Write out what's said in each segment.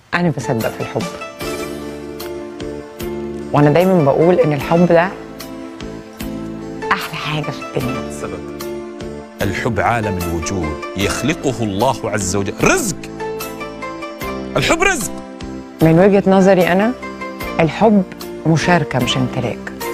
أنا بصدق في الحب وأنا دايما بقول إن الحب ده أحلى حاجة في الدنيا السبب الحب عالم الوجود يخلقه الله عز وجل رزق الحب رزق من وجهة نظري أنا الحب مشاركة مش امتلاك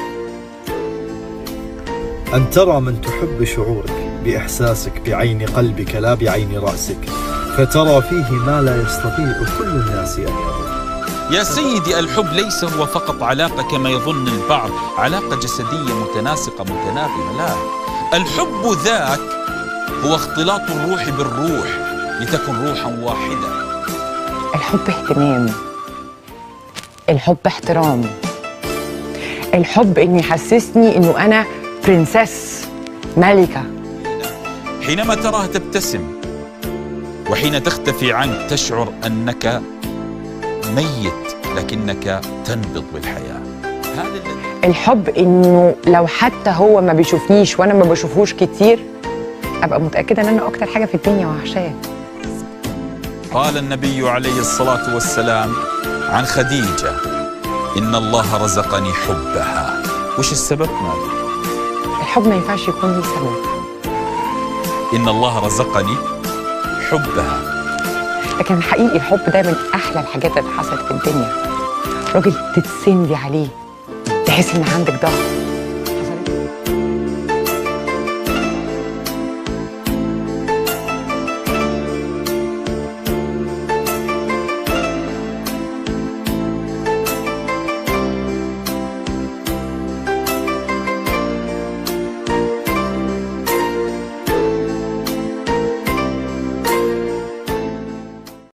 أن ترى من تحب شعورك بإحساسك بعين قلبك لا بعين رأسك فترى فيه ما لا يستطيع كل الناس أن يروا يا سيدي الحب ليس هو فقط علاقة كما يظن البعض علاقة جسدية متناسقة متناغمة لا الحب ذاك هو اختلاط الروح بالروح لتكن روحا واحدة الحب اهتمام الحب احترام الحب إنه يحسسني إنه أنا برنسس ملكة حينما تراها تبتسم وحين تختفي عنك تشعر أنك ميت لكنك تنبض بالحياة هذا الذي الحب إنه لو حتى هو ما بيشوفنيش وأنا ما بشوفوش كتير أبقى متأكدة إن أنا أكتر حاجة في الدنيا وحشاه قال النبي عليه الصلاة والسلام عن خديجة إن الله رزقني حبها وش السبب ماذا؟ الحب ما ينفعش يكون ليه سبب إن الله رزقني حبها لكن حقيقي الحب ده من احلى الحاجات اللي حصلت في الدنيا راجل تتسندي عليه تحس ان عندك ظهر